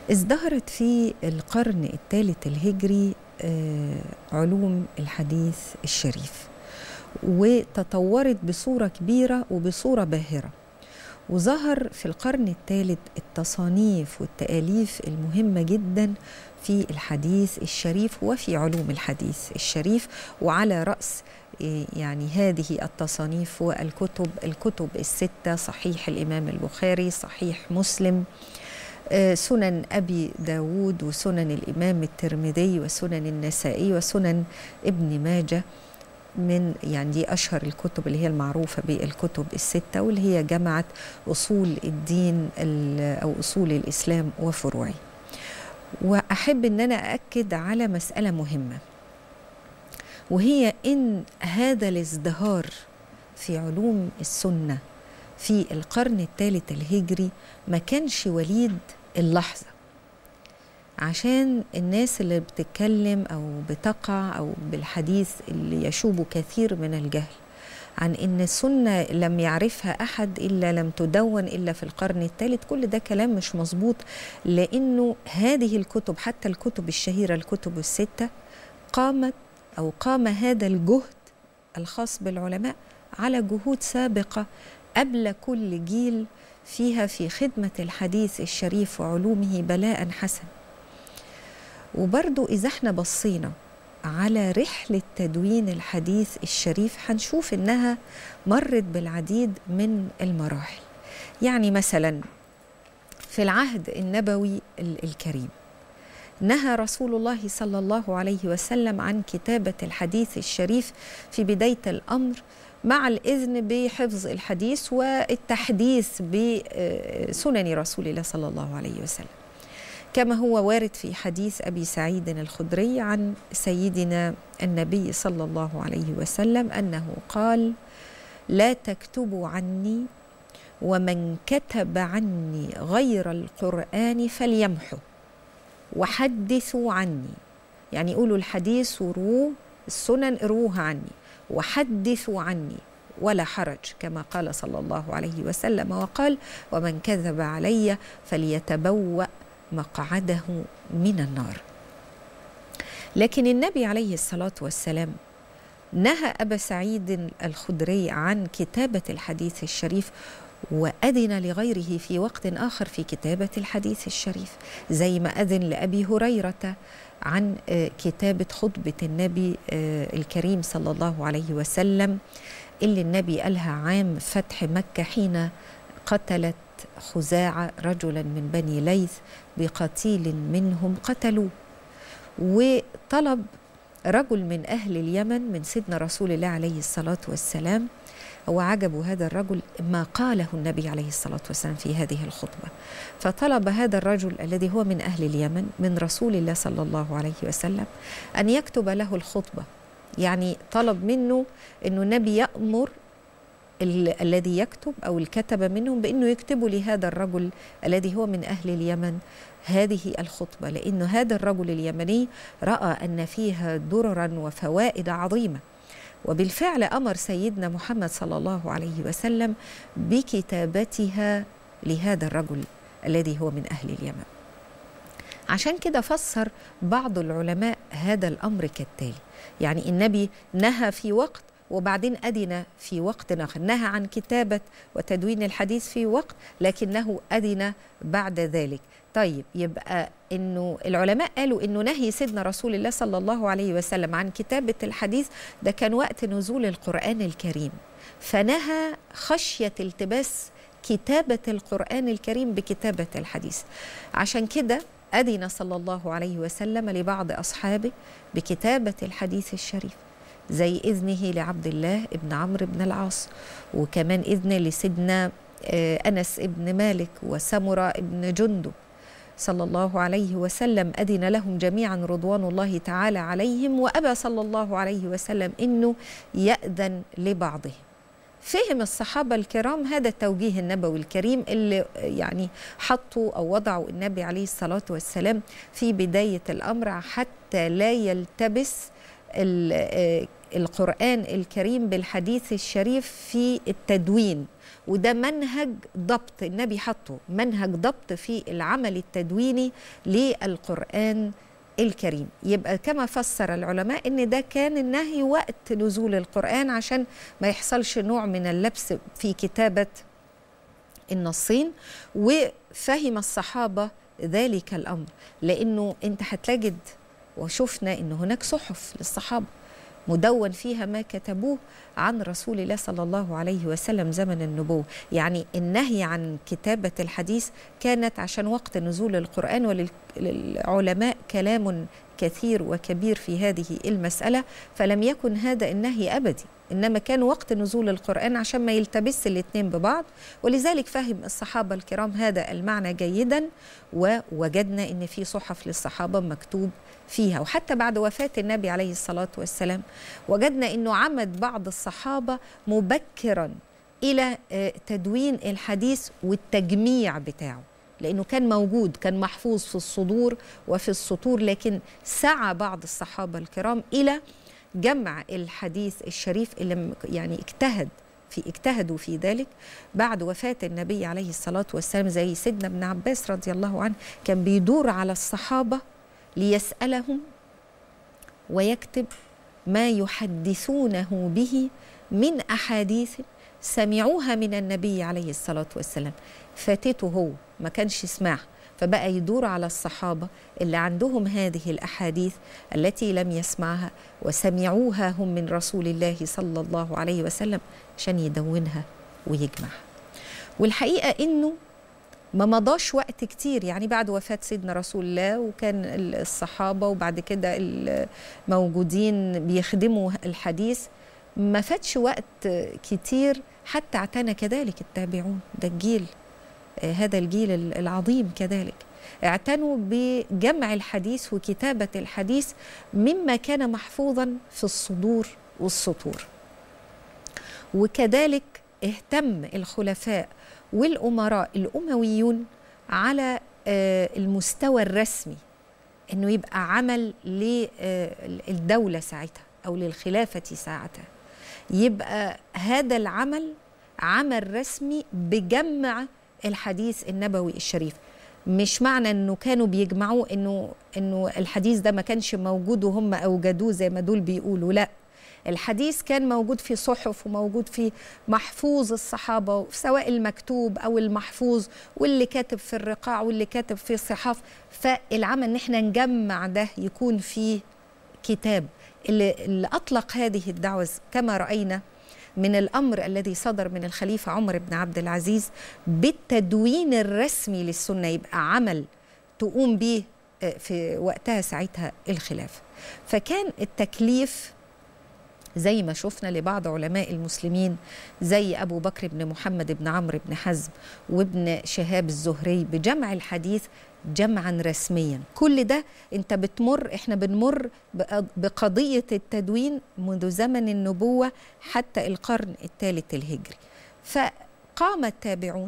ازدهرت في القرن الثالث الهجري علوم الحديث الشريف وتطورت بصورة كبيرة وبصورة باهرة وظهر في القرن الثالث التصانيف والتأليف المهمة جدا في الحديث الشريف وفي علوم الحديث الشريف وعلى رأس يعني هذه التصانيف والكتب الكتب الستة صحيح الإمام البخاري صحيح مسلم سنن أبي داود وسنن الإمام الترمذي وسنن النسائي وسنن ابن ماجه من يعني دي أشهر الكتب اللي هي المعروفة بالكتب الستة واللي هي جمعت أصول الدين أو أصول الإسلام وفروعه وأحب أن أنا أأكد على مسألة مهمة وهي إن هذا الازدهار في علوم السنة في القرن الثالث الهجري ما كانش وليد اللحظة عشان الناس اللي بتتكلم أو بتقع أو بالحديث اللي يشوب كثير من الجهل عن ان السنه لم يعرفها احد الا لم تدون الا في القرن الثالث كل ده كلام مش مظبوط لانه هذه الكتب حتى الكتب الشهيره الكتب السته قامت او قام هذا الجهد الخاص بالعلماء على جهود سابقه قبل كل جيل فيها في خدمه الحديث الشريف وعلومه بلاء حسن وبرضو اذا احنا بصينا على رحلة تدوين الحديث الشريف هنشوف إنها مرت بالعديد من المراحل يعني مثلا في العهد النبوي الكريم نهى رسول الله صلى الله عليه وسلم عن كتابة الحديث الشريف في بداية الأمر مع الإذن بحفظ الحديث والتحديث بسنن رسول الله صلى الله عليه وسلم كما هو وارد في حديث ابي سعيد الخدري عن سيدنا النبي صلى الله عليه وسلم انه قال لا تكتبوا عني ومن كتب عني غير القران فليمحو وحدثوا عني يعني يقولوا الحديث وروه السنن اروها عني وحدثوا عني ولا حرج كما قال صلى الله عليه وسلم وقال ومن كذب علي فليتبوأ مقعده من النار لكن النبي عليه الصلاه والسلام نهى ابا سعيد الخدري عن كتابه الحديث الشريف واذن لغيره في وقت اخر في كتابه الحديث الشريف زي ما اذن لابي هريره عن كتابه خطبه النبي الكريم صلى الله عليه وسلم اللي النبي قالها عام فتح مكه حين قتلت خزاعة رجلا من بني ليث بقتيل منهم قتلوه وطلب رجل من أهل اليمن من سيدنا رسول الله عليه الصلاة والسلام وعجب هذا الرجل ما قاله النبي عليه الصلاة والسلام في هذه الخطبة فطلب هذا الرجل الذي هو من أهل اليمن من رسول الله صلى الله عليه وسلم أن يكتب له الخطبة يعني طلب منه أنه النبي يأمر الذي يكتب او الكتب منهم بانه يكتبوا لهذا الرجل الذي هو من اهل اليمن هذه الخطبه لان هذا الرجل اليمني راى ان فيها دررا وفوائد عظيمه وبالفعل امر سيدنا محمد صلى الله عليه وسلم بكتابتها لهذا الرجل الذي هو من اهل اليمن عشان كده فسر بعض العلماء هذا الامر كالتالي يعني النبي نهى في وقت وبعدين أذن في وقت آخر نهى عن كتابة وتدوين الحديث في وقت لكنه أذن بعد ذلك طيب يبقى انه العلماء قالوا انه نهي سيدنا رسول الله صلى الله عليه وسلم عن كتابه الحديث ده كان وقت نزول القران الكريم فنهى خشيه التباس كتابه القران الكريم بكتابه الحديث عشان كده اذن صلى الله عليه وسلم لبعض اصحابه بكتابه الحديث الشريف زي إذنه لعبد الله ابن عمرو بن العاص وكمان إذن لسيدنا أنس ابن مالك وسمرة ابن جندب صلى الله عليه وسلم أذن لهم جميعا رضوان الله تعالى عليهم وأبى صلى الله عليه وسلم إنه يأذن لبعضهم فهم الصحابة الكرام هذا التوجيه النبوي الكريم اللي يعني حطوا أو وضعوا النبي عليه الصلاة والسلام في بداية الأمر حتى لا يلتبس القرآن الكريم بالحديث الشريف في التدوين وده منهج ضبط النبي حطه منهج ضبط في العمل التدويني للقرآن الكريم يبقى كما فسر العلماء ان ده كان النهي وقت نزول القرآن عشان ما يحصلش نوع من اللبس في كتابة النصين وفهم الصحابة ذلك الأمر لأنه أنت هتجد وشفنا أن هناك صحف للصحابة مدون فيها ما كتبوه عن رسول الله صلى الله عليه وسلم زمن النبوة يعني النهي عن كتابة الحديث كانت عشان وقت نزول القرآن وللعلماء كلام كثير وكبير في هذه المسألة فلم يكن هذا النهي أبدي إنما كان وقت نزول القرآن عشان ما يلتبس الاثنين ببعض ولذلك فهم الصحابة الكرام هذا المعنى جيدا ووجدنا إن في صحف للصحابة مكتوب فيها وحتى بعد وفاة النبي عليه الصلاة والسلام وجدنا أنه عمد بعض الصحابة مبكرا إلى تدوين الحديث والتجميع بتاعه لأنه كان موجود كان محفوظ في الصدور وفي السطور لكن سعى بعض الصحابة الكرام إلى جمع الحديث الشريف اللي يعني اجتهد في اجتهدوا في ذلك بعد وفاة النبي عليه الصلاة والسلام زي سيدنا ابن عباس رضي الله عنه كان بيدور على الصحابة ليسألهم ويكتب ما يحدثونه به من أحاديث سمعوها من النبي عليه الصلاة والسلام فاتته هو ما كانش يسمعها فبقى يدور على الصحابة اللي عندهم هذه الأحاديث التي لم يسمعها وسمعوها هم من رسول الله صلى الله عليه وسلم عشان يدونها ويجمعها والحقيقة إنه ما مضاش وقت كتير يعني بعد وفاة سيدنا رسول الله وكان الصحابة وبعد كده الموجودين بيخدموا الحديث ما فاتش وقت كتير حتى اعتنى كذلك التابعون ده الجيل هذا الجيل العظيم كذلك اعتنوا بجمع الحديث وكتابة الحديث مما كان محفوظا في الصدور والسطور وكذلك اهتم الخلفاء والأمراء الأمويون على المستوى الرسمي أنه يبقى عمل للدولة ساعتها أو للخلافة ساعتها يبقى هذا العمل عمل رسمي بجمع الحديث النبوي الشريف مش معنى انه كانوا بيجمعوه انه انه الحديث ده ما كانش موجود وهم اوجدوه زي ما دول بيقولوا لا الحديث كان موجود في صحف وموجود في محفوظ الصحابه سواء المكتوب او المحفوظ واللي كاتب في الرقاع واللي كاتب في الصحاف فالعمل ان احنا نجمع ده يكون في كتاب اللي, اللي اطلق هذه الدعوه كما راينا من الامر الذي صدر من الخليفه عمر بن عبد العزيز بالتدوين الرسمي للسنه يبقى عمل تقوم به في وقتها ساعتها الخلافه فكان التكليف زي ما شفنا لبعض علماء المسلمين زي ابو بكر بن محمد بن عمرو بن حزم وابن شهاب الزهري بجمع الحديث جمعا رسميا كل ده انت بتمر احنا بنمر بقضيه التدوين منذ زمن النبوه حتى القرن الثالث الهجري فقام التابعون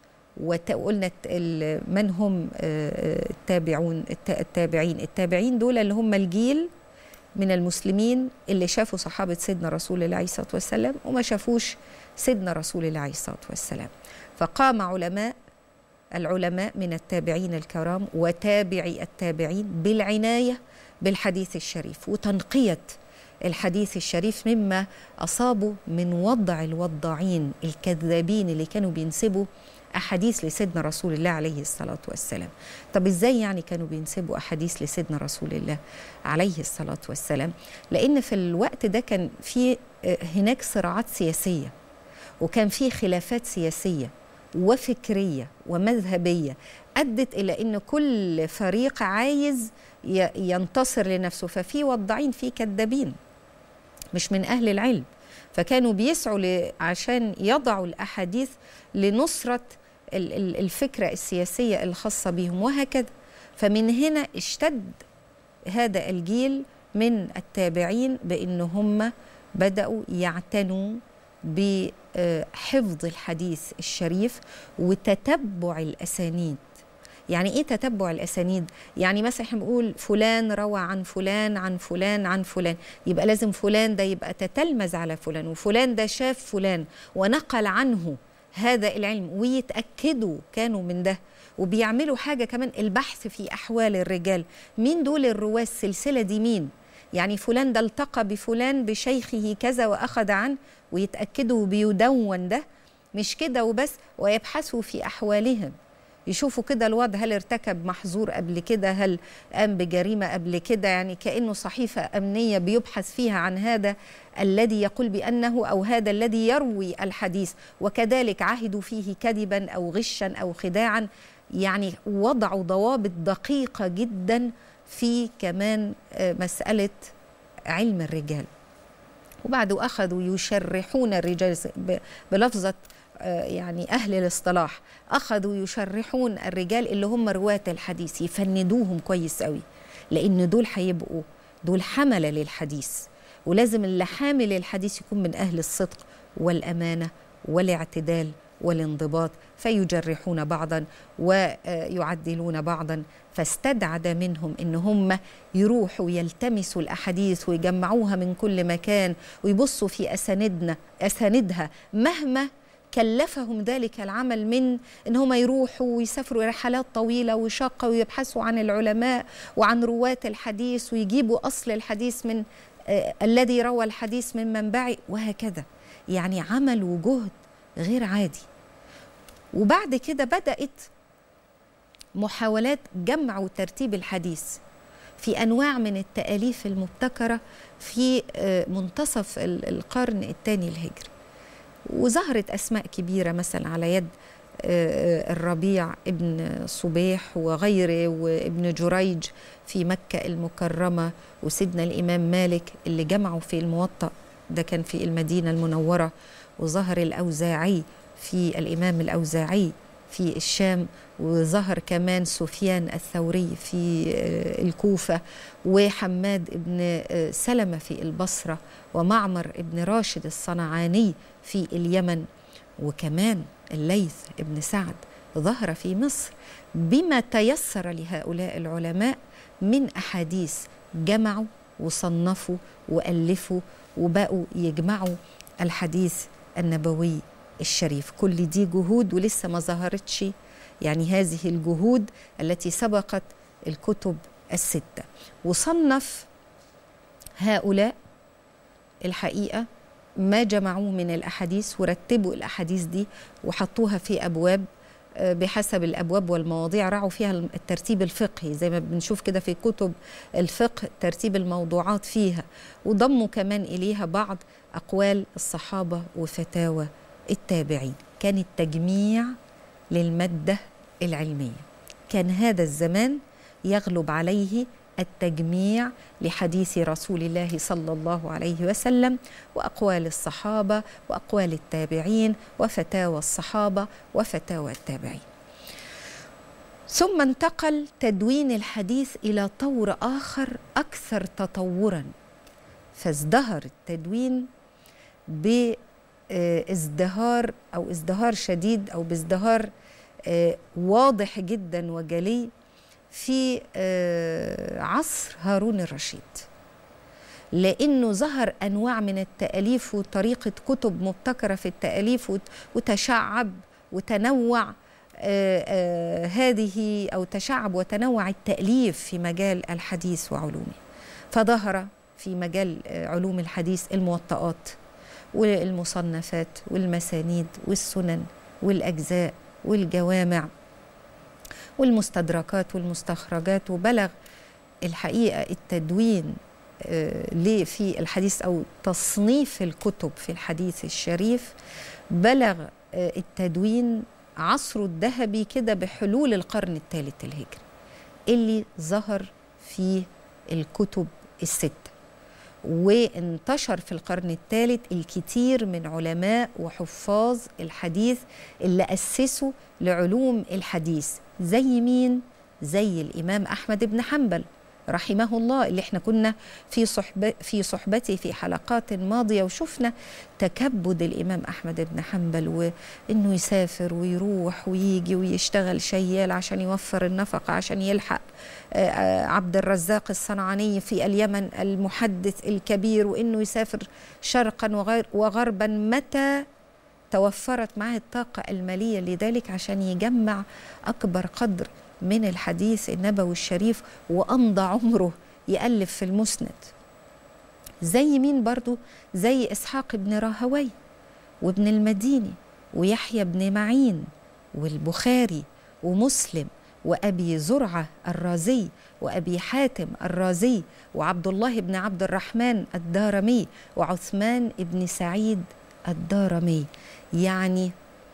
وقلنا من هم التابعون التابعين التابعين دول اللي هم الجيل من المسلمين اللي شافوا صحابة سيدنا رسول الله عليه الصلاة والسلام وما شافوش سيدنا رسول الله عليه الصلاة والسلام فقام علماء العلماء من التابعين الكرام وتابعي التابعين بالعناية بالحديث الشريف وتنقية الحديث الشريف مما أصابوا من وضع الوضاعين الكذابين اللي كانوا بينسبوا أحاديث لسيدنا رسول الله عليه الصلاة والسلام طب إزاي يعني كانوا بينسبوا أحاديث لسيدنا رسول الله عليه الصلاة والسلام لأن في الوقت ده كان في هناك صراعات سياسية وكان في خلافات سياسية وفكرية ومذهبية أدت إلى أن كل فريق عايز ينتصر لنفسه ففي وضعين في كذابين مش من أهل العلم فكانوا بيسعوا عشان يضعوا الأحاديث لنصرة الفكرة السياسية الخاصة بهم وهكذا فمن هنا اشتد هذا الجيل من التابعين بأن هم بدأوا يعتنوا بحفظ الحديث الشريف وتتبع الأسانيد يعني ايه تتبع الاسانيد يعني مثلا احنا بنقول فلان روى عن فلان عن فلان عن فلان يبقى لازم فلان ده يبقى تتلمذ على فلان وفلان ده شاف فلان ونقل عنه هذا العلم ويتأكدوا كانوا من ده وبيعملوا حاجة كمان البحث في أحوال الرجال مين دول الرواة السلسلة دي مين يعني فلان ده التقى بفلان بشيخه كذا وأخذ عنه ويتأكدوا بيدون ده مش كده وبس ويبحثوا في أحوالهم يشوفوا كده الوضع هل ارتكب محظور قبل كده هل قام بجريمة قبل كده يعني كأنه صحيفة أمنية بيبحث فيها عن هذا الذي يقول بأنه أو هذا الذي يروي الحديث وكذلك عهدوا فيه كذبا أو غشا أو خداعا يعني وضعوا ضوابط دقيقة جدا في كمان مسألة علم الرجال وبعد أخذوا يشرحون الرجال بلفظة يعني أهل الاصطلاح أخذوا يشرحون الرجال اللي هم رواة الحديث يفندوهم كويس قوي لأن دول هيبقوا دول حملة للحديث ولازم اللي حامل الحديث يكون من أهل الصدق والأمانة والاعتدال والانضباط فيجرحون بعضا ويعدلون بعضا فاستدعى منهم ان هم يروحوا يلتمسوا الاحاديث ويجمعوها من كل مكان ويبصوا في اساندنا اساندها مهما كلفهم ذلك العمل من ان هم يروحوا ويسافروا رحلات طويله وشاقه ويبحثوا عن العلماء وعن رواه الحديث ويجيبوا اصل الحديث من آه الذي روى الحديث من منبعه وهكذا يعني عملوا جهد غير عادي وبعد كده بدات محاولات جمع وترتيب الحديث في انواع من التاليف المبتكره في آه منتصف القرن الثاني الهجري وظهرت أسماء كبيرة مثلا على يد الربيع ابن صبيح وغيره وابن جريج في مكة المكرمة وسيدنا الإمام مالك اللي جمعوا في الموطأ ده كان في المدينة المنورة وظهر الأوزاعي في الإمام الأوزاعي في الشام وظهر كمان سفيان الثوري في الكوفة وحماد بن سلمة في البصرة ومعمر بن راشد الصنعاني في اليمن وكمان الليث بن سعد ظهر في مصر بما تيسر لهؤلاء العلماء من أحاديث جمعوا وصنفوا وألفوا وبقوا يجمعوا الحديث النبوي الشريف كل دي جهود ولسه ما ظهرتش يعني هذه الجهود التي سبقت الكتب الستة وصنف هؤلاء الحقيقة ما جمعوه من الأحاديث ورتبوا الأحاديث دي وحطوها في أبواب بحسب الابواب والمواضيع راعوا فيها الترتيب الفقهي زي ما بنشوف كده في كتب الفقه ترتيب الموضوعات فيها وضموا كمان اليها بعض اقوال الصحابه وفتاوى التابعين كان التجميع للماده العلميه كان هذا الزمان يغلب عليه التجميع لحديث رسول الله صلى الله عليه وسلم واقوال الصحابه واقوال التابعين وفتاوى الصحابه وفتاوى التابعين ثم انتقل تدوين الحديث الى طور اخر اكثر تطورا فازدهر التدوين بازدهار او ازدهار شديد او بازدهار واضح جدا وجلي في عصر هارون الرشيد لانه ظهر انواع من التاليف وطريقه كتب مبتكره في التاليف وتشعب وتنوع هذه او تشعب وتنوع التاليف في مجال الحديث وعلومه فظهر في مجال علوم الحديث الموطئات والمصنفات والمسانيد والسنن والاجزاء والجوامع والمستدركات والمستخرجات وبلغ الحقيقه التدوين ليه في الحديث او تصنيف الكتب في الحديث الشريف بلغ التدوين عصره الذهبي كده بحلول القرن الثالث الهجري اللي ظهر فيه الكتب السته وانتشر في القرن الثالث الكثير من علماء وحفاظ الحديث اللي أسسوا لعلوم الحديث زي مين؟ زي الإمام أحمد بن حنبل رحمه الله اللي احنا كنا في صحبة في صحبته في حلقات ماضيه وشفنا تكبد الامام احمد بن حنبل وانه يسافر ويروح ويجي ويشتغل شيال عشان يوفر النفقه عشان يلحق عبد الرزاق الصنعاني في اليمن المحدث الكبير وانه يسافر شرقا وغربا متى توفرت معه الطاقة المالية لذلك عشان يجمع أكبر قدر من الحديث النبوي الشريف وأمضى عمره يألف في المسند زي مين برضو زي إسحاق بن راهوي وابن المديني ويحيى بن معين والبخاري ومسلم وأبي زرعة الرازي وأبي حاتم الرازي وعبد الله بن عبد الرحمن الدارمي وعثمان بن سعيد الدارمي يعني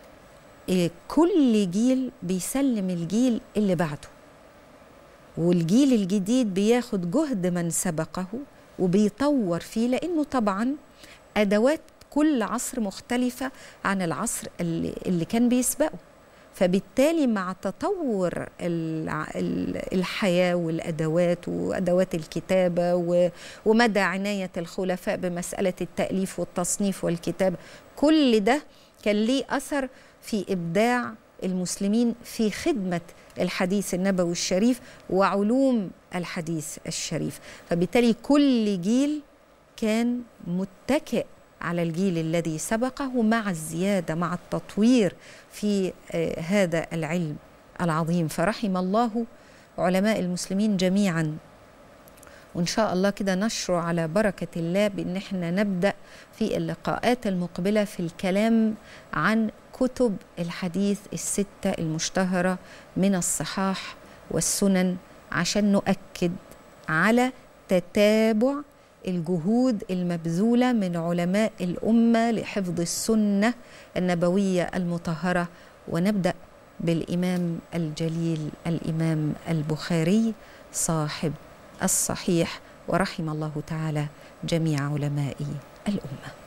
كل جيل بيسلم الجيل اللي بعده والجيل الجديد بياخد جهد من سبقه وبيطور فيه لانه طبعا ادوات كل عصر مختلفه عن العصر اللي, اللي كان بيسبقه فبالتالي مع تطور الحياه والادوات وادوات الكتابه ومدى عنايه الخلفاء بمساله التاليف والتصنيف والكتابه كل ده كان ليه اثر في ابداع المسلمين في خدمه الحديث النبوي الشريف وعلوم الحديث الشريف فبالتالي كل جيل كان متكئ على الجيل الذي سبقه مع الزياده مع التطوير في هذا العلم العظيم فرحم الله علماء المسلمين جميعا وان شاء الله كده نشره على بركه الله بان احنا نبدا في اللقاءات المقبله في الكلام عن كتب الحديث السته المشتهره من الصحاح والسنن عشان نؤكد على تتابع الجهود المبذوله من علماء الامه لحفظ السنه النبويه المطهره ونبدا بالامام الجليل الامام البخاري صاحب الصحيح ورحم الله تعالى جميع علماء الامه